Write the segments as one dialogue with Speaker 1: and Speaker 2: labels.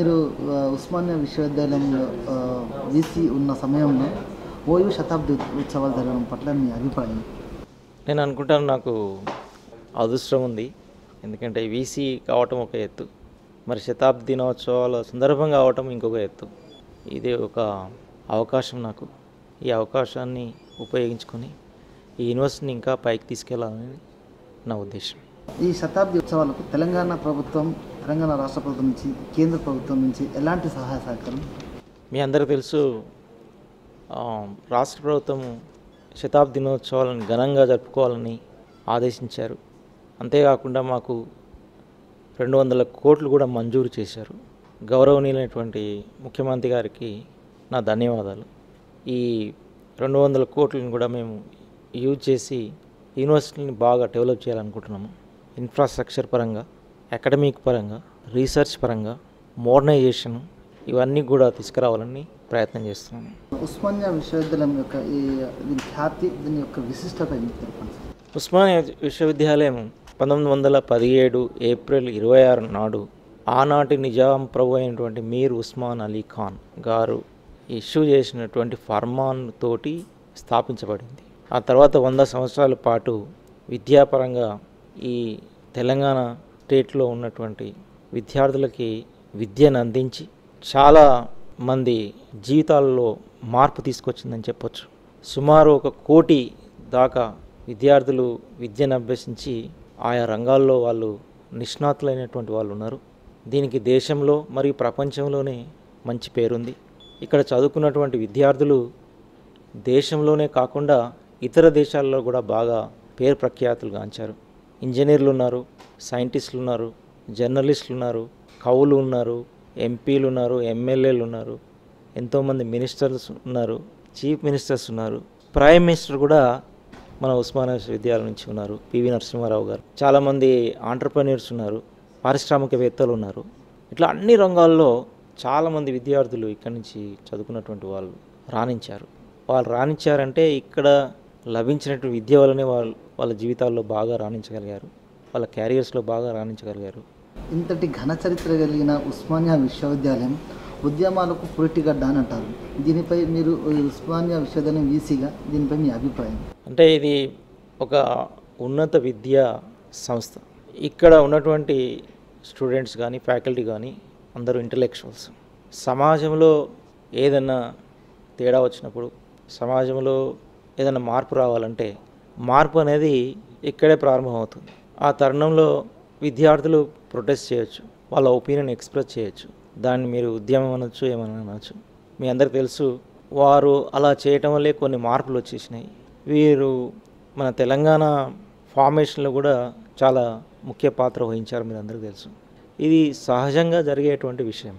Speaker 1: మీరు ఆ, ఉస్మానియా విశ్వవిద్యాలయంలో వీసీ ఉన్న సమయంలో ఓయూ శతాబ్ది ఉత్సవాలు జరగడం పట్ల మీ అభిప్రాయం
Speaker 2: నేను అనుకుంటాను నాకు అదృష్టం ఉంది ఎందుకంటే వీసీ కావటం ఒక ఎత్తు మరి శతాబ్ది దినోత్సవాల సందర్భంగా అవటం ఇంకొక ఎత్తు ఇది ఒక అవకాశం నాకు ఈ అవకాశాన్ని ఉపయోగించుకొని ఈ యూనివర్సిటీని ఇంకా పైకి తీసుకెళ్లాలని నా ఉద్దేశం
Speaker 1: ఈ శతాబ్ది ఉత్సవాలకు తెలంగాణ ప్రభుత్వం తెలంగాణ రాష్ట్ర ప్రభుత్వం నుంచి కేంద్ర ప్రభుత్వం నుంచి ఎలాంటి సహాయ సహకారం
Speaker 2: మీ అందరికీ తెలుసు ఆ, రాష్ట్ర ప్రభుత్వం శతాబ్ది దినోత్సవాలను ఘనంగా జరుపుకోవాలని ఆదేశించారు అంతేకాకుండా మాకు రెండు వందల కోట్లు కూడా మంజూరు చేశారు గౌరవనీయులైనటువంటి ముఖ్యమంత్రి గారికి నా ధన్యవాదాలు ఈ రెండు వందల కోట్లను కూడా మేము యూజ్ చేసి యూనివర్సిటీని బాగా డెవలప్ చేయాలనుకుంటున్నాము ఇన్ఫ్రాస్ట్రక్చర్ పరంగా అకాడమిక్ పరంగా రీసెర్చ్ పరంగా మోడర్నైజేషన్ ఇవన్నీ కూడా తీసుకురావాలని ప్రయత్నం చేస్తున్నాము
Speaker 1: ఉస్మానియా విశ్వవిద్యాలయం యొక్క ఈ దీని ఖ్యాతి దీని యొక్క విశిష్టత ఏంటి తెలుపండి సార్
Speaker 2: ఉస్మానియా విశ్వవిద్యాలయం పంతొమ్మిది వందల పదిహేడు ఏప్రిల్ ఇరవై ఆరు నాడు ఆనాటి నిజాం ప్రభు అయినటువంటి మీర్ ఉస్మాన్ అలీ ఖాన్ గారు ఇష్యూ చేసినటువంటి ఫర్మాన్ తోటి స్థాపించబడింది ఆ తర్వాత వంద సంవత్సరాల పాటు విద్యాపరంగా ఈ తెలంగాణ స్టేట్లో ఉన్నటువంటి విద్యార్థులకి విద్యను అందించి చాలా మంది జీవితాల్లో మార్పు తీసుకొచ్చిందని చెప్పొచ్చు సుమారు ఒక కోటి దాకా విద్యార్థులు విద్యను అభ్యసించి ఆయా రంగాల్లో వాళ్ళు నిష్ణాతులైనటువంటి వాళ్ళు ఉన్నారు దీనికి దేశంలో మరియు ప్రపంచంలోనే మంచి పేరుంది ఇక్కడ చదువుకున్నటువంటి విద్యార్థులు దేశంలోనే కాకుండా ఇతర దేశాల్లో కూడా బాగా పేరు ప్రఖ్యాతులు గాంచారు ఇంజనీర్లు ఉన్నారు సైంటిస్టులు ఉన్నారు జర్నలిస్టులు ఉన్నారు కవులు ఉన్నారు ఎంపీలు ఉన్నారు ఎమ్మెల్యేలు ఉన్నారు ఎంతోమంది మినిస్టర్స్ ఉన్నారు చీఫ్ మినిస్టర్స్ ఉన్నారు ప్రైమ్ మినిస్టర్ కూడా మన ఉస్మానియా విశ్వవిద్యాలయం నుంచి ఉన్నారు పివి నరసింహారావు గారు చాలామంది ఆంటర్ప్రనర్స్ ఉన్నారు పారిశ్రామికవేత్తలు ఉన్నారు ఇట్లా అన్ని రంగాల్లో చాలామంది విద్యార్థులు ఇక్కడి నుంచి చదువుకున్నటువంటి వాళ్ళు రాణించారు వాళ్ళు రాణించారంటే ఇక్కడ లభించినటువంటి విద్య వల్లనే వాళ్ళు వాళ్ళ జీవితాల్లో బాగా రాణించగలిగారు వాళ్ళ క్యారియర్స్లో బాగా రాణించగలిగారు
Speaker 1: ఇంతటి ఘన చరిత్ర కలిగిన ఉస్మానియా విశ్వవిద్యాలయం ఉద్యమాలకు పురిటిగడ్డ అని అంటారు దీనిపై మీరు ఈ ఉస్మానియా విశ్వవిద్యాలయం వీసీగా దీనిపై మీ అభిప్రాయం
Speaker 2: అంటే ఇది ఒక ఉన్నత విద్యా సంస్థ ఇక్కడ ఉన్నటువంటి స్టూడెంట్స్ కానీ ఫ్యాకల్టీ కానీ అందరూ ఇంటలెక్చువల్స్ సమాజంలో ఏదన్నా తేడా వచ్చినప్పుడు సమాజంలో ఏదైనా మార్పు రావాలంటే మార్పు అనేది ఇక్కడే ప్రారంభమవుతుంది ఆ తరుణంలో విద్యార్థులు ప్రొటెస్ట్ చేయొచ్చు వాళ్ళ ఒపీనియన్ ఎక్స్ప్రెస్ చేయొచ్చు దాన్ని మీరు ఉద్యమం అనొచ్చు ఏమన్నా అనొచ్చు మీ అందరికి తెలుసు వారు అలా చేయటం వల్లే కొన్ని మార్పులు వచ్చేసినాయి వీరు మన తెలంగాణ ఫార్మేషన్లో కూడా చాలా ముఖ్య పాత్ర వహించారు మీరు అందరికీ తెలుసు ఇది సహజంగా జరిగేటువంటి విషయం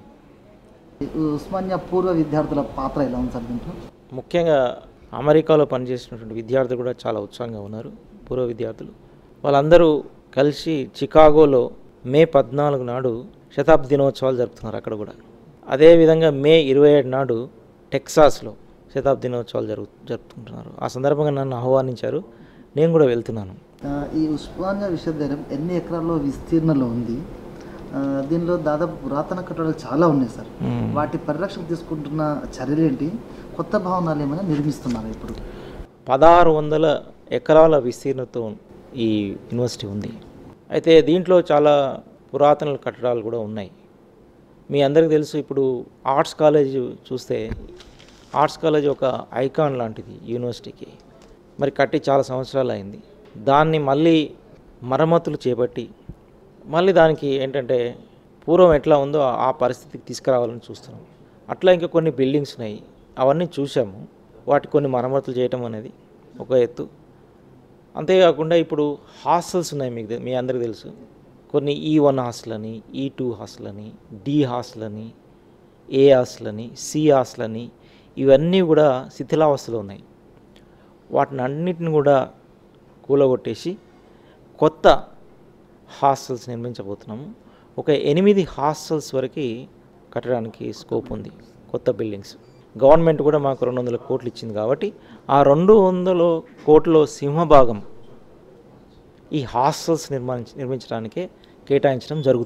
Speaker 1: ఈ ఉస్మానియా పూర్వ విద్యార్థుల పాత్ర ఎలా ఉంది సార్ దీంట్లో
Speaker 2: ముఖ్యంగా అమెరికాలో పనిచేసినటువంటి విద్యార్థులు కూడా చాలా ఉత్సాహంగా ఉన్నారు పూర్వ విద్యార్థులు వాళ్ళందరూ కలిసి చికాగోలో మే పద్నాలుగు నాడు శతాబ్ది దినోత్సవాలు జరుపుతున్నారు అక్కడ కూడా అదేవిధంగా మే ఇరవై ఏడు నాడు టెక్సాస్లో శతాబ్ది దినోత్సవాలు జరుగు జరుపుకుంటున్నారు ఆ సందర్భంగా నన్ను ఆహ్వానించారు నేను కూడా వెళ్తున్నాను
Speaker 1: ఆ, ఈ ఉస్మానియా విశ్వవిద్యాలయం ఎన్ని ఎకరాల్లో విస్తీర్ణంలో ఉంది ఆ, దీనిలో దాదాపు పురాతన కట్టడాలు చాలా ఉన్నాయి సార్
Speaker 2: మ్మ్.
Speaker 1: వాటి పరిరక్షణ తీసుకుంటున్న చర్యలు ఏంటి కొత్త భవనాలు ఏమైనా నిర్మిస్తున్నారు ఇప్పుడు
Speaker 2: పదహారు వందల ఎకరాల విస్తీర్ణతో ఈ యూనివర్సిటీ ఉంది అయితే దీంట్లో చాలా పురాతన కట్టడాలు కూడా ఉన్నాయి మీ అందరికీ తెలుసు ఇప్పుడు ఆర్ట్స్ కాలేజ్ చూస్తే ఆర్ట్స్ కాలేజ్ ఒక ఐకాన్ లాంటిది యూనివర్సిటీకి మరి కట్టి చాలా సంవత్సరాలు అయింది దాన్ని మళ్ళీ మరమ్మతులు చేపట్టి మళ్ళీ దానికి ఏంటంటే పూర్వం ఎట్లా ఉందో ఆ- ఆ పరిస్థితికి తీసుకురావాలని చూస్తున్నాం అట్లా ఇంకా కొన్ని బిల్డింగ్స్ ఉన్నాయి అవన్నీ చూసాము వాటి కొన్ని మరమ్మతులు చేయటం అనేది ఒక ఎత్తు అంతేకాకుండా ఇప్పుడు హాస్టల్స్ ఉన్నాయి మీకు తె- మీ అందరికీ తెలుసు కొన్ని ఈ వన్ హాస్టల్ అని ఈ టూ హాస్టల్ అని డి హాస్టల్ అని ఏ హాస్టల్ అని సి హాస్టల్ అని ఇవన్నీ కూడా శిథిలావస్థలో ఉన్నాయి వాటిని అన్నిటిని కూడా కూలగొట్టేసి కొత్త హాస్టల్స్ నిర్మించబోతున్నాము ఒక ఎనిమిది హాస్టల్స్ వరకు కట్టడానికి స్కోప్ ఉంది కొత్త బిల్డింగ్స్ గవర్నమెంట్ కూడా మాకు రెండు వందల కోట్లు ఇచ్చింది కాబట్టి ఆ రెండు వందల కోట్ల సింహభాగం ఈ హాస్టల్స్ నిర్మాణి నిర్మించడానికే కేటాయించడం జరుగుతుంది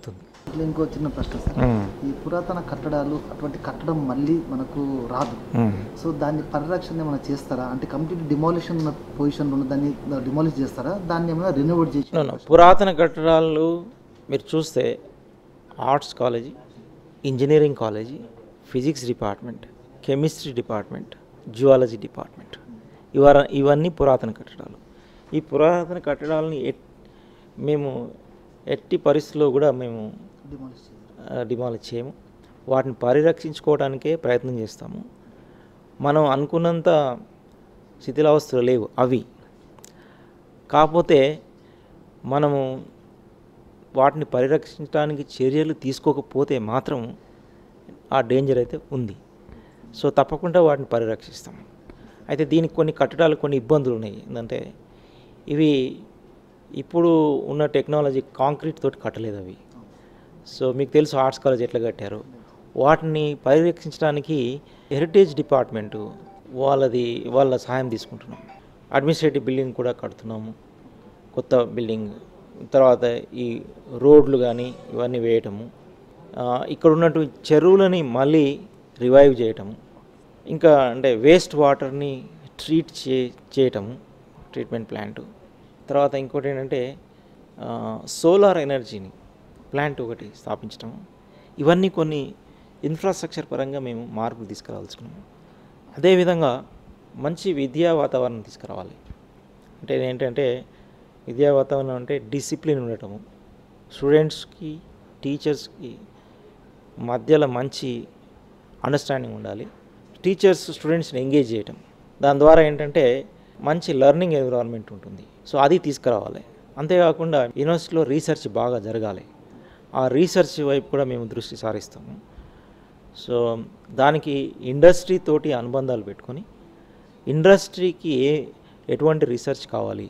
Speaker 1: ఇట్లా ఇంకో చిన్న ప్రశ్న సార్
Speaker 2: మ్మ్.
Speaker 1: ఈ పురాతన కట్టడాలు అటువంటి కట్టడం మళ్ళీ మనకు రాదు
Speaker 2: మ్మ్.
Speaker 1: సో దాన్ని పరిరక్షణ ఏమైనా చేస్తారా అంటే కంప్లీట్ డిమాలిషన్ ఉన్న పొజిషన్లో ఉన్న దాన్ని డిమాలిష్ చేస్తారా దాన్ని ఏమైనా రెనోవేట్ చేసి
Speaker 2: No, no. పురాతన కట్టడాలు మీరు చూస్తే arts college engineering college physics department chemistry department zoology department ఇవర ఇవన్నీ పురాతన కట్టడాలు ఈ పురాతన కట్టడాలని ఎట్ మేము ఎట్టి పరిస్థితుల్లో కూడా మేము
Speaker 1: డిమాలిష్ చేయాలి
Speaker 2: డిమాలిష్ చేయము వాటిని పరిరక్షించుకోవడానికే ప్రయత్నం చేస్తాము మనం అనుకున్నంత శిథిలావస్థలు లేవు అవి కాకపోతే మనము వాటిని పరిరక్షించడానికి చర్యలు తీసుకోకపోతే మాత్రం ఆ డేంజర్ అయితే ఉంది సో తప్పకుండా వాటిని పరిరక్షిస్తాం అయితే దీనికి కొన్ని కట్టడాలు కొన్ని ఇబ్బందులు ఉన్నాయి ఏంటంటే ఇవి ఇప్పుడు ఉన్న టెక్నాలజీ కాంక్రీట్ తోటి కట్టలేదు అవి సో మీకు తెలుసు ఆర్ట్స్ కాలేజ్ ఎట్లా కట్టారు వాటిని పరిరక్షించడానికి హెరిటేజ్ డిపార్ట్మెంటు వాళ్ళది వాళ్ళ సహాయం తీసుకుంటున్నాం అడ్మినిస్ట్రేటివ్ బిల్డింగ్ కూడా కడుతున్నాము కొత్త బిల్డింగ్ తర్వాత ఈ రోడ్లు కానీ ఇవన్నీ వేయటము ఆ, ఇక్కడ ఉన్నట్టు చెరువులని మళ్ళీ రివైవ్ చేయటము ఇంకా అంటే వేస్ట్ వాటర్ని ట్రీట్ చే చేయటము ట్రీట్మెంట్ ప్లాంట్ తర్వాత ఇంకోటి ఏంటంటే సోలార్ ఎనర్జీని ప్లాంట్ ఒకటి స్థాపించటం ఇవన్నీ కొన్ని ఇన్ఫ్రాస్ట్రక్చర్ పరంగా మేము మార్పులు తీసుకురావాల్సుకున్నాము అదేవిధంగా మంచి విద్యా వాతావరణం తీసుకురావాలి అంటే ఏంటంటే విద్యా వాతావరణం అంటే డిసిప్లిన్ ఉండటము స్టూడెంట్స్కి టీచర్స్కి మధ్యలో మంచి అండర్స్టాండింగ్ ఉండాలి టీచర్స్ స్టూడెంట్స్ని ఎంగేజ్ చేయటం దాని ద్వారా ఏంటంటే మంచి లెర్నింగ్ ఎన్విరాన్మెంట్ ఉంటుంది సో అది తీసుకురావాలి అంతేకాకుండా యూనివర్సిటీలో రీసెర్చ్ బాగా జరగాలి ఆ రీసెర్చ్ వైపు కూడా మేము దృష్టి సారిస్తాము సో దానికి ఇండస్ట్రీ తోటి అనుబంధాలు పెట్టుకొని ఇండస్ట్రీకి ఏ ఎటువంటి రీసెర్చ్ కావాలి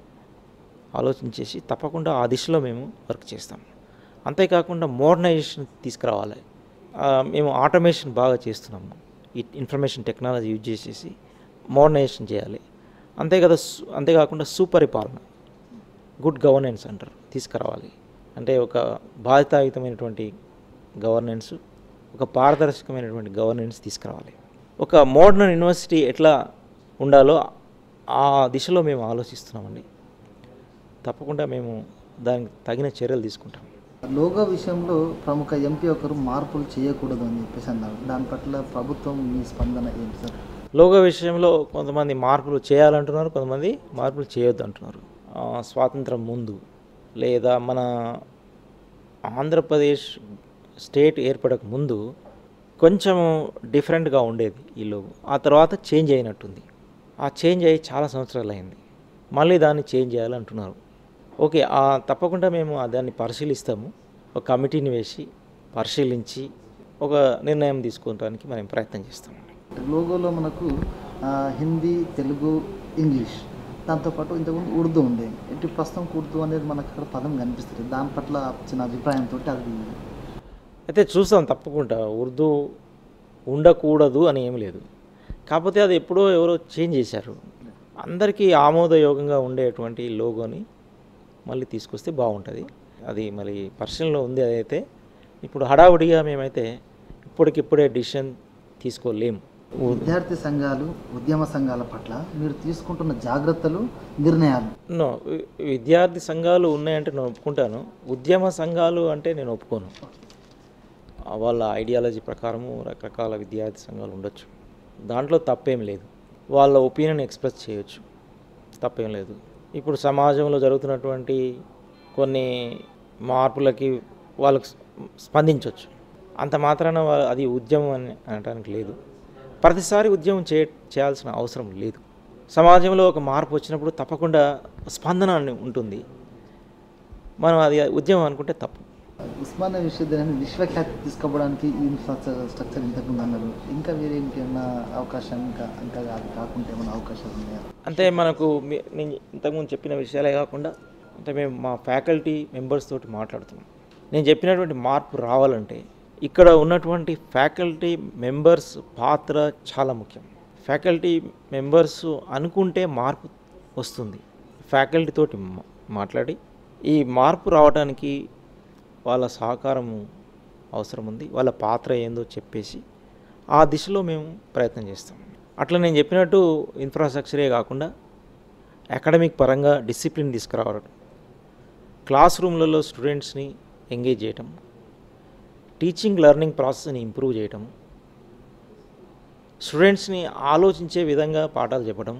Speaker 2: ఆలోచించేసి తప్పకుండా ఆ దిశలో మేము వర్క్ చేస్తాం అంతేకాకుండా మోడర్నైజేషన్ తీసుకురావాలి ఆ, మేము ఆటోమేషన్ బాగా చేస్తున్నాము ఈ ఇన్ఫర్మేషన్ టెక్నాలజీ యూజ్ చేసేసి మోడర్నైజేషన్ చేయాలి అంతే కదా సు- అంతేకాకుండా సుపరిపాలన గుడ్ గవర్నెన్స్ అంటారు తీసుకురావాలి అంటే ఒక బాధ్యతాయుతమైనటువంటి గవర్నెన్స్ ఒక పారదర్శకమైనటువంటి గవర్నెన్స్ తీసుకురావాలి ఒక మోడర్న్ యూనివర్సిటీ ఎట్లా ఉండాలో ఆ దిశలో మేము ఆలోచిస్తున్నామండి తప్పకుండా మేము దానికి తగిన చర్యలు తీసుకుంటాం
Speaker 1: లోగో విషయంలో ప్రముఖ ఎంపీ ఒకరు మార్పులు చేయకూడదు అని చెప్పేసి అన్నారు దాని పట్ల ప్రభుత్వం మీ స్పందన ఏంటి సార్
Speaker 2: లోగో విషయంలో కొంతమంది మార్పులు చేయాలంటున్నారు కొంతమంది మార్పులు చేయొద్దు అంటున్నారు ఆ, స్వాతంత్రం ముందు లేదా మన ఆంధ్రప్రదేశ్ స్టేట్ ఏర్పడక ముందు కొంచెం డిఫరెంట్గా ఉండేది ఈ లోగో ఆ తర్వాత చేంజ్ అయినట్టుంది ఆ చేంజ్ అయ్యి చాలా సంవత్సరాలు అయింది మళ్ళీ దాన్ని చేంజ్ చేయాలంటున్నారు ఓకే ఆ తప్పకుండా మేము ఆ దాన్ని పరిశీలిస్తాము ఒక కమిటీని వేసి పరిశీలించి ఒక నిర్ణయం తీసుకోవడానికి మనం ప్రయత్నం చేస్తామండి
Speaker 1: లోగోలో మనకు ఆ, హిందీ తెలుగు ఇంగ్లీష్ దాంతోపాటు ఇంతకుముందు ఉర్దూ ఉండే ఇటు ప్రస్తుతం ఉర్దూ అనేది మనకు అక్కడ పదం కనిపిస్తుంది దాని పట్ల చిన్న అభిప్రాయంతో అది
Speaker 2: అయితే చూస్తాం తప్పకుండా ఉర్దూ ఉండకూడదు అని ఏం లేదు కాకపోతే అది ఎప్పుడో ఎవరో చేంజ్ చేశారు అందరికీ ఆమోదయోగంగా ఉండేటువంటి లోగోని మళ్ళీ తీసుకొస్తే బాగుంటుంది అది మరి పరిశీలనలో ఉంది అదైతే ఇప్పుడు హడావుడిగా మేమైతే ఇప్పటికిప్పుడే డిసిషన్ తీసుకోలేము
Speaker 1: విద్యార్థి సంఘాలు ఉద్యమ సంఘాల పట్ల మీరు తీసుకుంటున్న జాగ్రత్తలు నిర్ణయాలు
Speaker 2: నో వి- విద్యార్థి సంఘాలు ఉన్నాయంటే నేను ఒప్పుకుంటాను ఉద్యమ సంఘాలు అంటే నేను ఒప్పుకోను ఆ వాళ్ళ ఐడియాలజీ ప్రకారము రకరకాల విద్యార్థి సంఘాలు ఉండొచ్చు దాంట్లో తప్పేం లేదు వాళ్ళ ఒపీనియన్ ఎక్స్ప్రెస్ చేయొచ్చు తప్పేం లేదు ఇప్పుడు సమాజంలో జరుగుతున్నటువంటి కొన్ని మార్పులకి వాళ్ళకు స్పందించవచ్చు అంత మాత్రాన వా- అది ఉద్యమం అని అనడానికి లేదు ప్రతిసారి ఉద్యమం చే చేయాల్సిన అవసరం లేదు సమాజంలో ఒక మార్పు వచ్చినప్పుడు తప్పకుండా స్పందన అని ఉంటుంది మనం అది ఉద్యమం అనుకుంటే తప్పు
Speaker 1: ఉస్మానియా విశ్వవిద్యాలయాన్ని విశ్వఖ్యాతి తీసుకోవడానికి ఈ ఇన్ఫ్రాస్ట్రక్చర్ స్ట్రక్చర్ ఇంతకుముందు అన్నారు ఇంకా వేరే ఇంకేమైనా అవకాశం ఇంకా ఇంకా అది కాకుండా ఏమైనా అవకాశాలు ఉన్నాయా
Speaker 2: అంటే మనకు మీ- నేను ఇంతకుముందు చెప్పిన విషయాలే కాకుండా అంటే మేము మా ఫ్యాకల్టీ మెంబర్స్ తోటి మాట్లాడుతున్నాం నేను చెప్పినటువంటి మార్పు రావాలంటే ఇక్కడ ఉన్నటువంటి ఫ్యాకల్టీ మెంబర్స్ పాత్ర చాలా ముఖ్యం ఫ్యాకల్టీ మెంబర్స్ అనుకుంటే మార్పు వస్తుంది ఫ్యాకల్టీ తోటి మా- మాట్లాడి ఈ మార్పు రావడానికి వాళ్ళ సహకారము అవసరం ఉంది వాళ్ళ పాత్ర ఏందో చెప్పేసి ఆ దిశలో మేము ప్రయత్నం చేస్తాం అట్లా నేను చెప్పినట్టు ఇన్ఫ్రాస్ట్రక్చరే కాకుండా అకాడమిక్ పరంగా డిసిప్లిన్ తీసుకురావడం క్లాస్ రూమ్లలో స్టూడెంట్స్ని ఎంగేజ్ చేయటం టీచింగ్ లెర్నింగ్ ప్రాసెస్ని ఇంప్రూవ్ చేయటం స్టూడెంట్స్ని ఆలోచించే విధంగా పాఠాలు చెప్పడం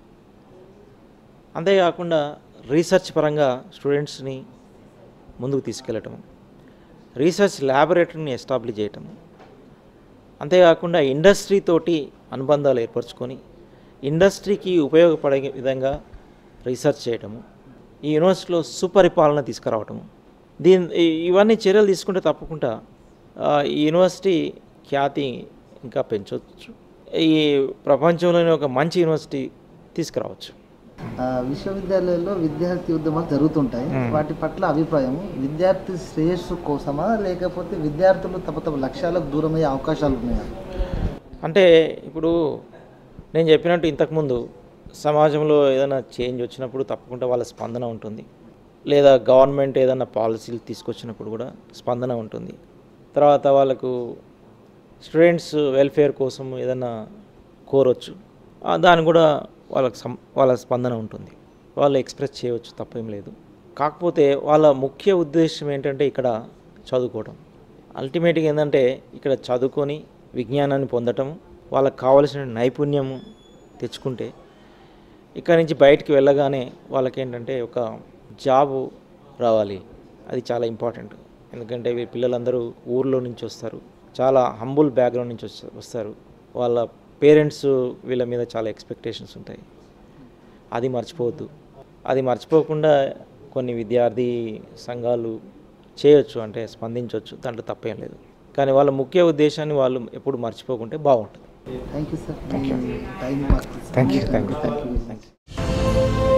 Speaker 2: అంతేకాకుండా రీసెర్చ్ పరంగా స్టూడెంట్స్ని ముందుకు తీసుకెళ్ళటం రీసెర్చ్ ల్యాబొరేటరీని ఎస్టాబ్లిష్ చేయటం అంతేకాకుండా ఇండస్ట్రీ తోటి అనుబంధాలు ఏర్పరచుకొని ఇండస్ట్రీకి ఉపయోగపడే విధంగా రీసెర్చ్ చేయటము ఈ యూనివర్సిటీలో సుపరిపాలన తీసుకురావటము దీని ఈ- ఇవన్నీ చర్యలు తీసుకుంటే తప్పకుండా ఆ, ఈ యూనివర్సిటీ ఖ్యాతి ఇంకా పెంచవచ్చు ఈ ప్రపంచంలోనే ఒక మంచి యూనివర్సిటీ తీసుకురావచ్చు
Speaker 1: ఆ, విశ్వవిద్యాలయాల్లో విద్యార్థి ఉద్యమాలు జరుగుతుంటాయి
Speaker 2: మ్మ్.
Speaker 1: వాటి పట్ల అభిప్రాయం విద్యార్థి శ్రేయస్సు కోసమా లేకపోతే విద్యార్థులు తమ తమ లక్ష్యాలకు దూరమయ్యే అవకాశాలు ఉన్నాయా
Speaker 2: అంటే ఇప్పుడు నేను చెప్పినట్టు ఇంతకుముందు సమాజంలో ఏదైనా చేంజ్ వచ్చినప్పుడు తప్పకుండా వాళ్ళ స్పందన ఉంటుంది లేదా గవర్నమెంట్ ఏదైనా పాలసీలు తీసుకొచ్చినప్పుడు కూడా స్పందన ఉంటుంది తర్వాత వాళ్ళకు స్టూడెంట్స్ వెల్ఫేర్ కోసం ఏదైనా కోరొచ్చు ఆ, దాని కూడా వాళ్ళకి సం వాళ్ళ స్పందన ఉంటుంది వాళ్ళు ఎక్స్ప్రెస్ చేయవచ్చు తప్పేం లేదు కాకపోతే వాళ్ళ ముఖ్య ఉద్దేశం ఏంటంటే ఇక్కడ చదువుకోవడం అల్టిమేట్గా ఏంటంటే ఇక్కడ చదువుకొని విజ్ఞానాన్ని పొందటం వాళ్ళకి కావలసిన నైపుణ్యము తెచ్చుకుంటే ఇక్కడ నుంచి బయటికి వెళ్ళగానే వాళ్ళకి ఏంటంటే ఒక జాబు రావాలి అది చాలా ఇంపార్టెంట్ ఎందుకంటే వీ పిల్లలందరూ ఊర్లో నుంచి వస్తారు చాలా హంబుల్ బ్యాక్గ్రౌండ్ నుంచి వస్త- వస్తారు వాళ్ళ పేరెంట్స్ వీళ్ళ మీద చాలా ఎక్స్పెక్టేషన్స్ ఉంటాయి అది మర్చిపోవద్దు అది మర్చిపోకుండా కొన్ని విద్యార్థి సంఘాలు చేయొచ్చు అంటే స్పందించవచ్చు దాంట్లో తప్పేం లేదు కానీ వాళ్ళ ముఖ్య ఉద్దేశాన్ని వాళ్ళు ఎప్పుడు మర్చిపోకుంటే బాగుంటుంది
Speaker 1: థ్యాంక్ యూ సార్ మీ time
Speaker 2: thank you thank you thank you